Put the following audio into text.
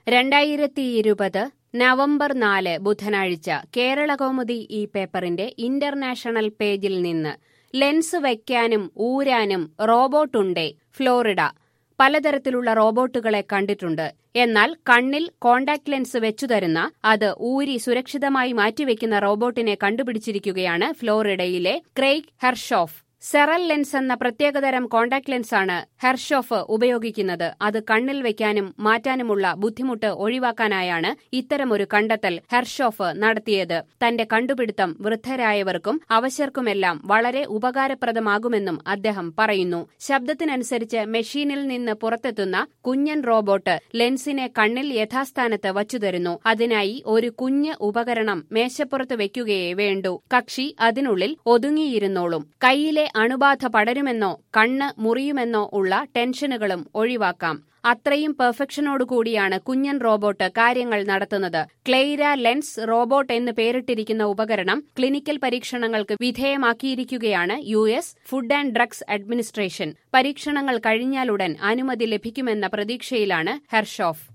രണ്ടായിരത്തി ഇരുപത് നവംബർ നാല് ബുധനാഴ്ച കേരളകൗമുദി ഈ പേപ്പറിന്റെ ഇന്റർനാഷണൽ പേജിൽ നിന്ന് ലെൻസ് വയ്ക്കാനും ഊരാനും റോബോട്ടുണ്ടേ ഫ്ലോറിഡ പലതരത്തിലുള്ള റോബോട്ടുകളെ കണ്ടിട്ടുണ്ട് എന്നാൽ കണ്ണിൽ കോണ്ടാക്ട് ലെൻസ് വെച്ചുതരുന്ന അത് ഊരി സുരക്ഷിതമായി മാറ്റിവെക്കുന്ന റോബോട്ടിനെ കണ്ടുപിടിച്ചിരിക്കുകയാണ് ഫ്ലോറിഡയിലെ ക്രെയ്ഗ് ഹെർഷോഫ് സെറൽ ലെൻസ് എന്ന പ്രത്യേകതരം കോണ്ടാക്ട് ലെൻസാണ് ഹെർഷോഫ് ഉപയോഗിക്കുന്നത് അത് കണ്ണിൽ വയ്ക്കാനും മാറ്റാനുമുള്ള ബുദ്ധിമുട്ട് ഒഴിവാക്കാനായാണ് ഇത്തരമൊരു കണ്ടെത്തൽ ഹെർഷോഫ് നടത്തിയത് തന്റെ കണ്ടുപിടുത്തം വൃദ്ധരായവർക്കും അവശർക്കുമെല്ലാം വളരെ ഉപകാരപ്രദമാകുമെന്നും അദ്ദേഹം പറയുന്നു ശബ്ദത്തിനനുസരിച്ച് മെഷീനിൽ നിന്ന് പുറത്തെത്തുന്ന കുഞ്ഞൻ റോബോട്ട് ലെൻസിനെ കണ്ണിൽ യഥാസ്ഥാനത്ത് വച്ചുതരുന്നു അതിനായി ഒരു കുഞ്ഞ് ഉപകരണം മേശപ്പുറത്ത് വെക്കുകയേ വേണ്ടൂ കക്ഷി അതിനുള്ളിൽ ഒതുങ്ങിയിരുന്നോളും കൈയിലെ അണുബാധ പടരുമെന്നോ കണ്ണ് മുറിയുമെന്നോ ഉള്ള ടെൻഷനുകളും ഒഴിവാക്കാം അത്രയും പെർഫെക്ഷനോടുകൂടിയാണ് കുഞ്ഞൻ റോബോട്ട് കാര്യങ്ങൾ നടത്തുന്നത് ക്ലെയ്ര ലെൻസ് റോബോട്ട് എന്ന് പേരിട്ടിരിക്കുന്ന ഉപകരണം ക്ലിനിക്കൽ പരീക്ഷണങ്ങൾക്ക് വിധേയമാക്കിയിരിക്കുകയാണ് U S food and drugs administration പരീക്ഷണങ്ങൾ കഴിഞ്ഞാലുടൻ അനുമതി ലഭിക്കുമെന്ന പ്രതീക്ഷയിലാണ് ഹെർഷോഫ്